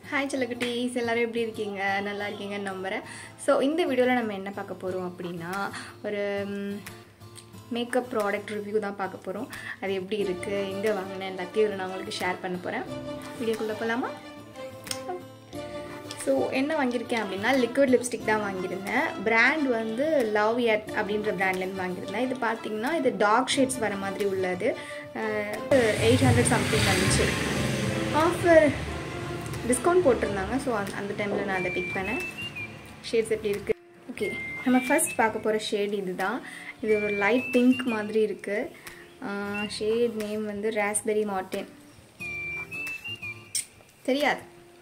hi செல்லக்குட்டீஸ் எல்லாரும் எப்படி இருக்கீங்க நல்லா இருக்கீங்கன்னு நம்புகிறேன் ஸோ இந்த வீடியோவில் நம்ம என்ன பார்க்க போகிறோம் அப்படின்னா ஒரு மேக்கப் ப்ராடக்ட் ரிவ்யூ தான் பார்க்க போகிறோம் அது எப்படி இருக்குது எங்கே வாங்கினேன் எல்லாத்தையும் இதில் நான் உங்களுக்கு ஷேர் பண்ண போகிறேன் வீடியோக்குள்ளே போகலாமா ஸோ என்ன வாங்கியிருக்கேன் அப்படின்னா லிக்விட் லிப்ஸ்டிக் தான் வாங்கியிருந்தேன் பிராண்ட் வந்து லவ் எட் அப்படின்ற பிராண்ட்லேருந்து வாங்கியிருந்தேன் இது பார்த்தீங்கன்னா இது டார்க் ஷேட்ஸ் வர மாதிரி உள்ளது எயிட் ஹண்ட்ரட் சம்திங் வந்துச்சு ஆஃபர் டிஸ்கவுண்ட் போட்டிருந்தாங்க ஸோ அந்த அந்த டைமில் நான் அதை பிக் பண்ணேன் ஷேட்ஸ் எப்படி இருக்குது ஓகே நம்ம ஃபர்ஸ்ட் பார்க்க போகிற ஷேட் இது தான் இது ஒரு லைட் பிங்க் மாதிரி இருக்குது ஷேட் நேம் வந்து ராஸ்பெரி மார்டின் தெரியாது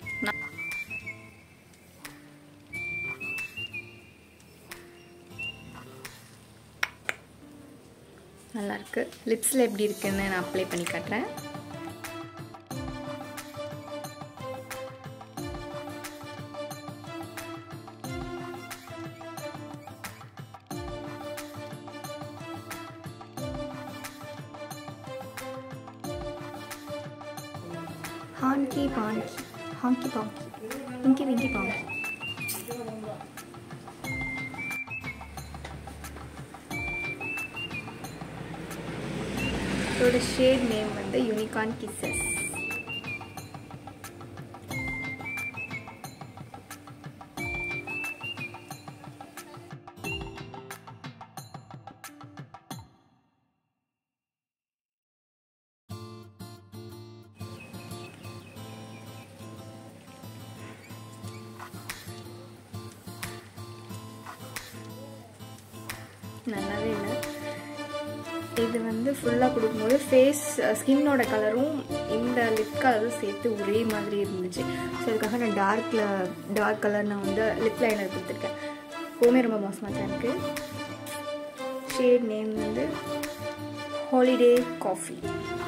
நல்லாயிருக்கு லிப்ஸில் எப்படி இருக்குன்னு நான் அப்ளை பண்ணி காட்டுறேன் ஹாங்கி பாங்கி ஹாங்கி பாங்கி இங்கி விங்கி பாங்கி இதோட ஷேட் நேம் வந்து யூனிகார்ன் கிசஸ் நல்லாவே இல்லை இது வந்து ஃபுல்லாக கொடுக்கும்போது ஃபேஸ் ஸ்கின்னோட கலரும் இந்த லிப் கலரும் சேர்த்து ஒரே மாதிரி இருந்துச்சு ஸோ அதுக்காக நான் டார்க்கில் டார்க் கலர் நான் வந்து லிப் லைனர் கொடுத்துருக்கேன் எப்போவுமே ரொம்ப மோசமாக தான் இருக்குது ஷேட் நேம் வந்து ஹாலிடே காஃபி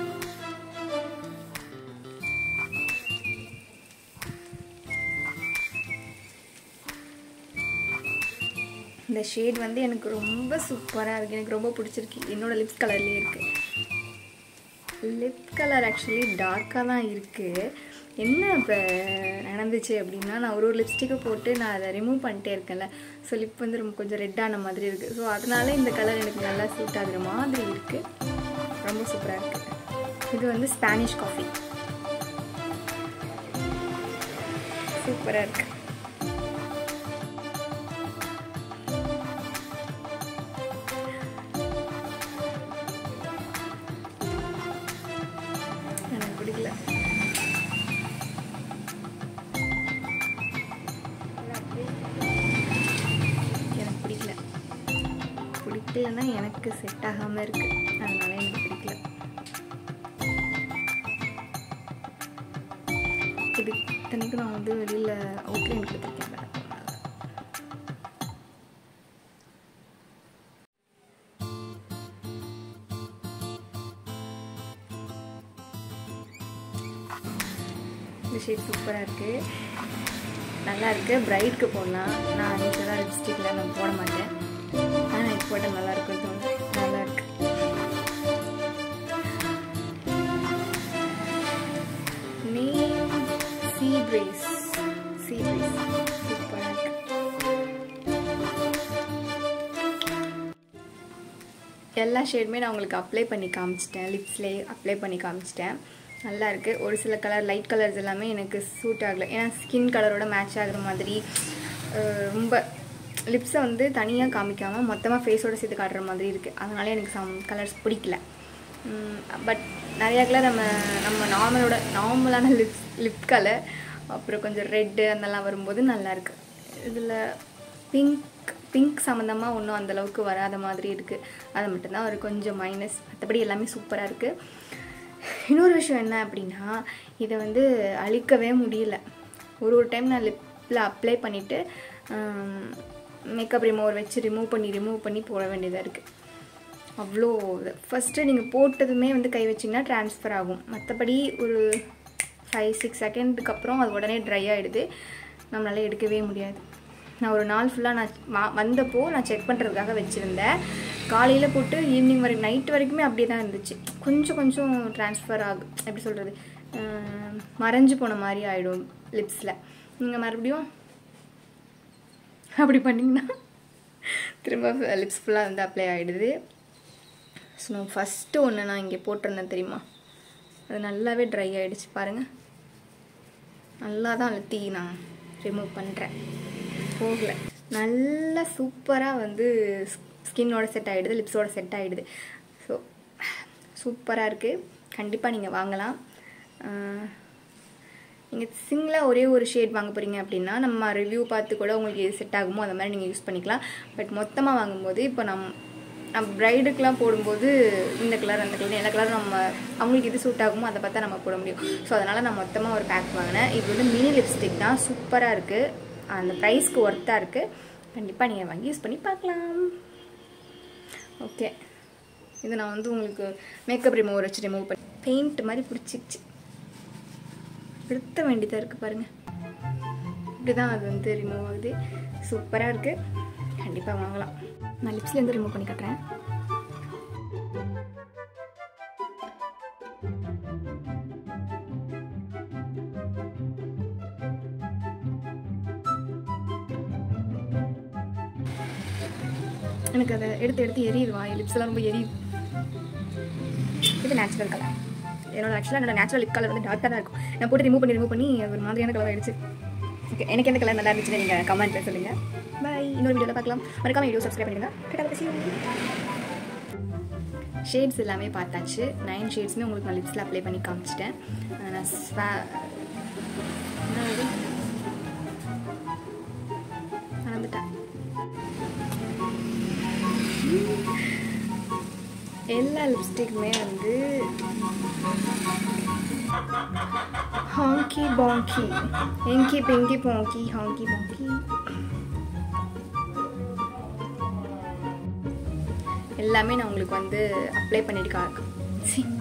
இந்த ஷேட் வந்து எனக்கு ரொம்ப சூப்பராக இருக்குது எனக்கு ரொம்ப பிடிச்சிருக்கு என்னோடய லிப்ஸ் கலர்லேயே இருக்குது லிப் கலர் ஆக்சுவலி டார்க்காக தான் இருக்குது என்ன இப்போ நடந்துச்சு அப்படின்னா நான் ஒரு ஒரு லிப்ஸ்டிக்கை போட்டு நான் அதை ரிமூவ் பண்ணிட்டே இருக்கேன்ல ஸோ லிப் வந்து ரொம்ப கொஞ்சம் ரெட்டான மாதிரி இருக்குது ஸோ அதனால இந்த கலர் எனக்கு நல்லா சூட் ஆகுற மாதிரி இருக்குது ரொம்ப சூப்பராக இருக்குது இது வந்து ஸ்பானிஷ் காஃபி சூப்பராக இருக்குது எனக்கு பிடிக்கல எனக்கு பிடிக்கல பிடிக்கலன்னா எனக்கு செட் ஆகாமல் இருக்கு அதனால எனக்கு பிடிக்கல இது இத்தனைக்கும் நான் வந்து வெளியில் அவுட்லைன் கொடுத்துருக்கேன் வேற இந்த ஷேட் சூப்பராக இருக்குது நல்லா இருக்குது பிரைட்க்கு போடலாம் நான் யூஸ்வலாக லிப்ஸ்டிக்கில் நான் போட மாட்டேன் ஆனால் இது போட்டால் நல்லா இருக்கும் தோணுது நல்லா இருக்கு நேம் சீ பிரேஸ் சீ பிரேஸ் சூப்பராக இருக்கு எல்லா ஷேடுமே நான் உங்களுக்கு அப்ளை பண்ணி காமிச்சிட்டேன் லிப்ஸ்லேயே அப்ளை பண்ணி காமிச்சிட்டேன் நல்லா இருக்குது ஒரு சில கலர் லைட் கலர்ஸ் எல்லாமே எனக்கு சூட் ஆகலை ஏன்னா ஸ்கின் கலரோட மேட்ச் ஆகுற மாதிரி ரொம்ப லிப்ஸை வந்து தனியாக காமிக்காமல் மொத்தமாக ஃபேஸோட சேர்த்து காட்டுற மாதிரி இருக்குது அதனால எனக்கு சம் கலர்ஸ் பிடிக்கல பட் நிறையா கலர் நம்ம நம்ம நார்மலோட நார்மலான லிப்ஸ் லிப் கலர் அப்புறம் கொஞ்சம் ரெட்டு அதெல்லாம் வரும்போது நல்லாயிருக்கு இதில் பிங்க் பிங்க் சம்மந்தமாக ஒன்றும் அந்தளவுக்கு வராத மாதிரி இருக்குது அது மட்டும்தான் ஒரு கொஞ்சம் மைனஸ் மற்றபடி எல்லாமே சூப்பராக இருக்குது இன்னொரு விஷயம் என்ன அப்படின்னா இதை வந்து அழிக்கவே முடியல ஒரு ஒரு டைம் நான் லிப்பில் அப்ளை பண்ணிவிட்டு மேக்கப் ரிமூவர் வச்சு ரிமூவ் பண்ணி ரிமூவ் பண்ணி போட வேண்டியதாக இருக்குது அவ்வளோ ஃபஸ்ட்டு நீங்கள் போட்டதுமே வந்து கை வச்சிங்கன்னா ட்ரான்ஸ்ஃபர் ஆகும் மற்றபடி ஒரு ஃபைவ் சிக்ஸ் செகண்டுக்கு அப்புறம் அது உடனே ட்ரை ஆகிடுது நம்மளால் எடுக்கவே முடியாது நான் ஒரு நாள் ஃபுல்லாக நான் வா வந்தப்போ நான் செக் பண்ணுறதுக்காக வச்சுருந்தேன் காலையில் போட்டு ஈவினிங் வரைக்கும் நைட் வரைக்குமே அப்படியே தான் இருந்துச்சு கொஞ்சம் கொஞ்சம் ட்ரான்ஸ்ஃபர் ஆகும் எப்படி சொல்கிறது மறைஞ்சு போன மாதிரி ஆகிடும் லிப்ஸில் நீங்கள் மறுபடியும் அப்படி பண்ணிங்கன்னா திரும்ப லிப்ஸ் ஃபுல்லாக வந்து அப்ளை ஆகிடுது ஸோ நான் ஃபஸ்ட்டு ஒன்று நான் இங்கே போட்டிருந்தேன் தெரியுமா அது நல்லாவே ட்ரை ஆகிடுச்சு பாருங்கள் நல்லா தான் அழுத்தி நான் ரிமூவ் பண்ணுறேன் போகல நல்லா சூப்பராக வந்து ஸ்கின்னோட செட் ஆகிடுது லிப்ஸோட செட் ஆகிடுது ஸோ சூப்பராக இருக்குது கண்டிப்பாக நீங்கள் வாங்கலாம் நீங்கள் சிங்கிளாக ஒரே ஒரு ஷேட் வாங்க போகிறீங்க அப்படின்னா நம்ம ரிவ்யூ பார்த்து கூட உங்களுக்கு எது செட் ஆகுமோ அந்த மாதிரி நீங்கள் யூஸ் பண்ணிக்கலாம் பட் மொத்தமாக வாங்கும்போது இப்போ நம் நம்ம ப்ரைடுக்கெலாம் போடும்போது இந்த கலர் அந்த கலர் எல்லா கலரும் நம்ம அவங்களுக்கு எது சூட் ஆகுமோ அதை பார்த்தா நம்ம போட முடியும் ஸோ அதனால் நான் மொத்தமாக ஒரு பேக் வாங்கினேன் இது வந்து மினி லிப்ஸ்டிக் தான் சூப்பராக இருக்குது அந்த ப்ரைஸ்க்கு ஒர்த்தாக இருக்குது கண்டிப்பாக நீங்கள் வாங்கி யூஸ் பண்ணி பார்க்கலாம் ஓகே இது நான் வந்து உங்களுக்கு மேக்கப் ரிமூவர் வச்சு ரிமூவ் பண்ணி பெயிண்ட் மாதிரி பிடிச்சிச்சு எடுத்த வேண்டியதாக இருக்குது பாருங்கள் இப்படி தான் அது வந்து ரிமூவ் ஆகுது சூப்பராக இருக்குது கண்டிப்பாக வாங்கலாம் நான் லிப்ஸ்லேருந்து ரிமூவ் பண்ணி கட்டுறேன் எனக்கு அதை எடுத்து எடுத்து எரியுது வாய் லிப்ஸ் எல்லாம் ரொம்ப எரியுது இது நேச்சுரல் கலர் என்னோட ஆக்சுவலாக என்னோட நேச்சுரல் லிப் கலர் வந்து டார்க்காக தான் இருக்கும் நான் போட்டு ரிமூவ் பண்ணி ரிமூவ் பண்ணி அது ஒரு மாதிரியான கலர் ஆயிடுச்சு ஓகே எனக்கு எந்த கலர் நல்லா இருந்துச்சுன்னு நீங்கள் கமெண்ட்டில் சொல்லுங்கள் பை இன்னொரு வீடியோவில் பார்க்கலாம் மறக்காம வீடியோ சப்ஸ்கிரைப் பண்ணிடுங்க ஷேட்ஸ் எல்லாமே பார்த்தாச்சு நைன் ஷேட்ஸுமே உங்களுக்கு நான் லிப்ஸில் அப்ளை பண்ணி காமிச்சிட்டேன் நான் ஸ்வா என்னது மறந்துட்டேன் எல்லா லிப்ஸ்டிக்குமே வந்து ஹாங்கி பாங்கி எங்கி பெங்கி பாங்கி ஹாங்கி பாங்கி எல்லாமே நான் உங்களுக்கு வந்து அப்ளை பண்ணிட்டு கா சி